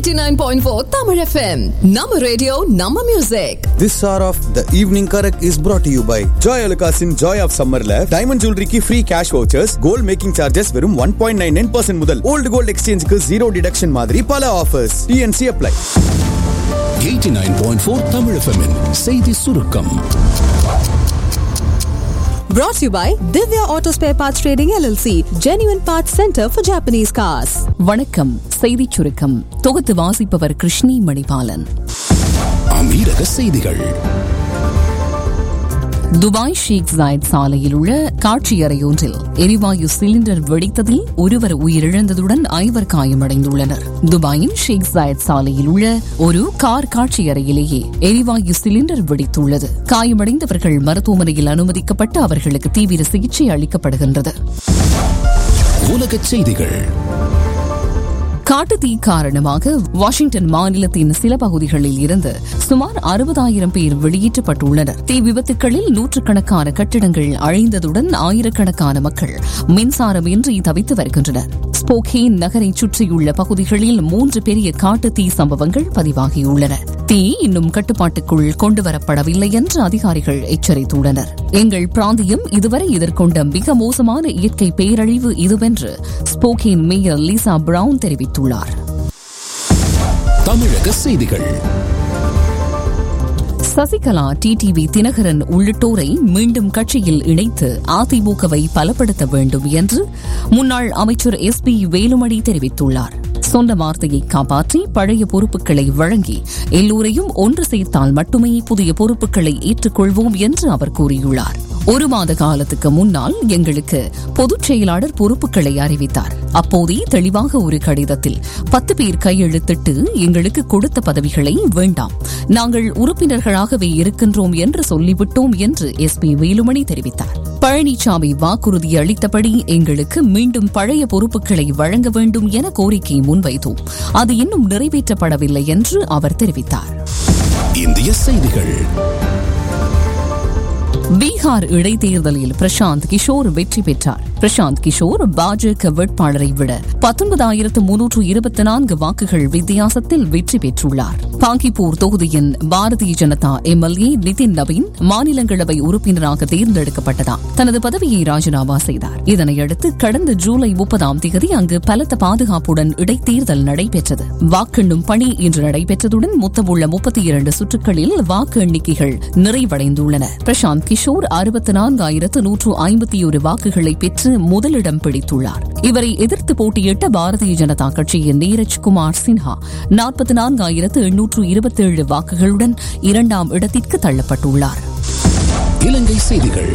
89.4 Tamil FM. Nama radio, Nama music. This hour of the evening correct is brought to you by Joy Alukasin Joy of Summerல diamond ஜுவல்லரிக்கு free cash vouchers gold making charges வெறும் one point nine nine percent முதல் old gold எக்ஸ்சேஞ்சுக்கு zero deduction மாதிரி பல offers TNC apply 89.4 Tamil FM -இன் செய்தி சுருக்கம் Brought to you by Divya Auto Spare Parts Trading LLC, Genuine Parts Center for Japanese Cars. வணக்கம் செய்திச் சுருக்கம் தொகுத்து வாசிப்பவர் கிருஷ்ணி மணிபாலன் அமீரக செய்திகள் துபாய் ஷேக் ஜாயத் சாலையில் உள்ள காட்சியறையொன்றில் எரிவாயு சிலிண்டர் வெடித்ததில் ஒருவர் உயிரிழந்ததுடன் ஐவர் காயமடைந்துள்ளனர் துபாயின் ஷேக் ஜாயத் சாலையில் உள்ள ஒரு கார் காட்சியறையிலேயே எரிவாயு சிலிண்டர் வெடித்துள்ளது காயமடைந்தவர்கள் மருத்துவமனையில் அனுமதிக்கப்பட்டு அவர்களுக்கு தீவிர சிகிச்சை அளிக்கப்படுகின்றது உலகச் செய்திகள் காட்டுத்தீ காரணமாக வாஷிங்டன் மாநிலத்தின் சில பகுதிகளில் இருந்து சுமார் அறுபதாயிரம் பேர் வெளியேற்றப்பட்டுள்ளனர் தீ விபத்துகளில் நூற்றுக்கணக்கான கட்டிடங்கள் அழிந்ததுடன் ஆயிரக்கணக்கான மக்கள் மின்சாரமின்றி தவித்து வருகின்றனர் ஸ்போகேன் நகரை சுற்றியுள்ள பகுதிகளில் மூன்று பெரிய காட்டுத்தீ சம்பவங்கள் பதிவாகியுள்ளன தீ இன்னும் கட்டுப்பாட்டுக்குள் கொண்டுவரப்படவில்லை என்று அதிகாரிகள் எச்சரித்துள்ளனர் எங்கள் பிராந்தியம் இதுவரை எதிர்கொண்ட மிக மோசமான இயற்கை பேரழிவு இதுவென்று ஸ்போகேன் மேயர் லீசா பிரவுன் தெரிவித்துள்ளார் தமிழக செய்திகள் சசிகலா டிடிவி தினகரன் உள்ளிட்டோரை மீண்டும் கட்சியில் இணைத்து அதிமுகவை பலப்படுத்த வேண்டும் என்று முன்னாள் அமைச்சர் எஸ் பி வேலுமணி தெரிவித்துள்ளார் சொன்ன வார்த்தையை காப்பாற்றி பழைய பொறுப்புகளை வழங்கி எல்லோரையும் ஒன்று சேர்த்தால் மட்டுமே புதிய பொறுப்புகளை ஏற்றுக்கொள்வோம் என்று அவர் கூறியுள்ளார் ஒரு மாத காலத்துக்கு முன்னால் எங்களுக்கு பொதுச் செயலாளர் பொறுப்புகளை அறிவித்தார் அப்போதே தெளிவாக ஒரு கடிதத்தில் பத்து பேர் கையெழுத்திட்டு எங்களுக்கு கொடுத்த பதவிகளை வேண்டாம் நாங்கள் உறுப்பினர்களாகவே இருக்கின்றோம் என்று சொல்லிவிட்டோம் என்று எஸ் பி வேலுமணி தெரிவித்தார் பழனிசாமி வாக்குறுதி அளித்தபடி எங்களுக்கு மீண்டும் பழைய பொறுப்புகளை வழங்க வேண்டும் என கோரிக்கை முன்வைத்தோம் அது இன்னும் நிறைவேற்றப்படவில்லை என்று அவர் தெரிவித்தார் இந்திய செய்திகள் பீகார் இடைத்தேர்தலில் பிரசாந்த் கிஷோர் வெற்றி பெற்றார் பிரசாந்த் கிஷோர் பாஜக வேட்பாளரை விட பத்தொன்பதாயிரத்து முன்னூற்று இருபத்தி நான்கு வாக்குகள் வித்தியாசத்தில் வெற்றி பெற்றுள்ளார் பாங்கிப்பூர் தொகுதியின் பாரதிய ஜனதா எம்எல்ஏ நிதின் நவீன் மாநிலங்களவை உறுப்பினராக தேர்ந்தெடுக்கப்பட்டதால் தனது பதவியை ராஜினாமா செய்தார் இதனையடுத்து கடந்த ஜூலை முப்பதாம் தேதி அங்கு பலத்த பாதுகாப்புடன் இடைத்தேர்தல் நடைபெற்றது வாக்கெண்ணும் பணி இன்று நடைபெற்றதுடன் மொத்தமுள்ள முப்பத்தி இரண்டு சுற்றுகளில் வாக்கு எண்ணிக்கைகள் நிறைவடைந்துள்ளன பிரசாந்த் கிஷோர் அறுபத்தி நான்காயிரத்து நூற்று ஐம்பத்தி ஒரு வாக்குகளை பெற்று முதலிடம் பிடித்துள்ளார் இவரை எதிர்த்து போட்டியிட்ட பாரதிய ஜனதா கட்சியின் நீரஜ் குமார் சின்ஹா நாற்பத்தி நான்காயிரத்து எண்ணூற்று இருபத்தேழு வாக்குகளுடன் இரண்டாம் இடத்திற்கு தள்ளப்பட்டுள்ளார் இலங்கை செய்திகள்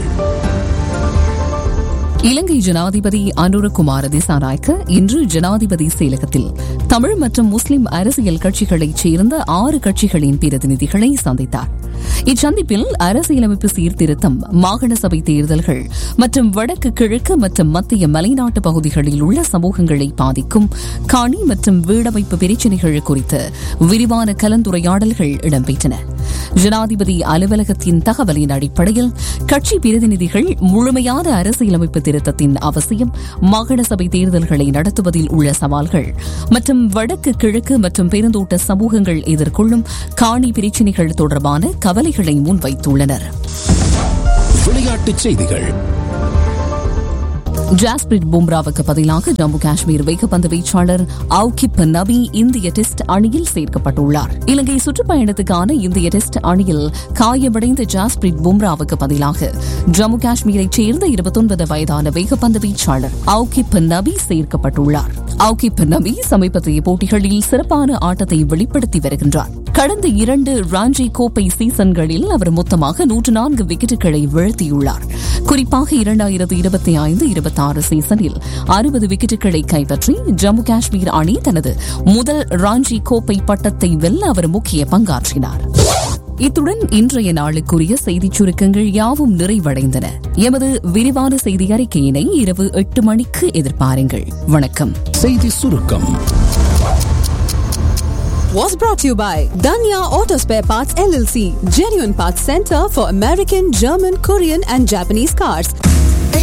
இலங்கை ஜனாதிபதி அனுரகுமார திசாநாயக்க இன்று ஜனாதிபதி செயலகத்தில் தமிழ் மற்றும் முஸ்லிம் அரசியல் கட்சிகளைச் சேர்ந்த ஆறு கட்சிகளின் பிரதிநிதிகளை சந்தித்தார் இச்சந்திப்பில் அரசியலமைப்பு சீர்திருத்தம் மாகாண சபை தேர்தல்கள் மற்றும் வடக்கு கிழக்கு மற்றும் மத்திய மலைநாட்டு பகுதிகளில் உள்ள சமூகங்களை பாதிக்கும் காணி மற்றும் வீடமைப்பு பிரச்சினைகள் குறித்து விரிவான கலந்துரையாடல்கள் இடம்பெற்றன ஜனாதிபதி அலுவலகத்தின் தகவலின் அடிப்படையில் கட்சி பிரதிநிதிகள் முழுமையான அரசியலமைப்பு திருத்தத்தின் அவசியம் மாகாண சபை தேர்தல்களை நடத்துவதில் உள்ள சவால்கள் மற்றும் வடக்கு கிழக்கு மற்றும் பெருந்தோட்ட சமூகங்கள் எதிர்கொள்ளும் காணி பிரச்சினைகள் தொடர்பான கவலைகளை முன்வைத்துள்ளனர் விளையாட்டுச் செய்திகள் ஜாஸ்பிரிட் பும்ராவுக்கு பதிலாக ஜம்மு காஷ்மீர் வேகப்பந்து வீச்சாளர் அவுகிப் நபி இந்திய டெஸ்ட் அணியில் சேர்க்கப்பட்டுள்ளார் இலங்கை சுற்றுப்பயணத்துக்கான இந்திய டெஸ்ட் அணியில் காயமடைந்த ஜாஸ்பிரிட் பும்ராவுக்கு பதிலாக ஜம்மு காஷ்மீரைச் சேர்ந்த இருபத்தொன்பது வயதான வேகப்பந்து வீச்சாளர் அவுகிப் நபி சேர்க்கப்பட்டுள்ளார் அவுகிப் நபி சமீபத்திய போட்டிகளில் சிறப்பான ஆட்டத்தை வெளிப்படுத்தி வருகின்றார் கடந்த இரண்டு ராஞ்சி கோப்பை சீசன்களில் அவர் மொத்தமாக நூற்று நான்கு விக்கெட்டுகளை வீழ்த்தியுள்ளார் குறிப்பாக இரண்டாயிரத்து இருபத்தி ஐந்து இருபத்தி ஆறு சீசனில் அறுபது விக்கெட்டுகளை கைப்பற்றி ஜம்மு காஷ்மீர் அணி தனது முதல் ராஞ்சி கோப்பை பட்டத்தை வெல்ல அவர் முக்கிய பங்காற்றினார் இத்துடன் இன்றைய நாளுக்குரிய செய்திச் சுருக்கங்கள் யாவும் நிறைவடைந்தன எமது விரிவான செய்தி அறிக்கையினை இரவு எட்டு மணிக்கு எதிர்பாருங்கள் வணக்கம் செய்தி சுருக்கம் Was brought to you by Danya Auto Spare Parts LLC, Genuine Parts Center for American, German, Korean, and Japanese cars.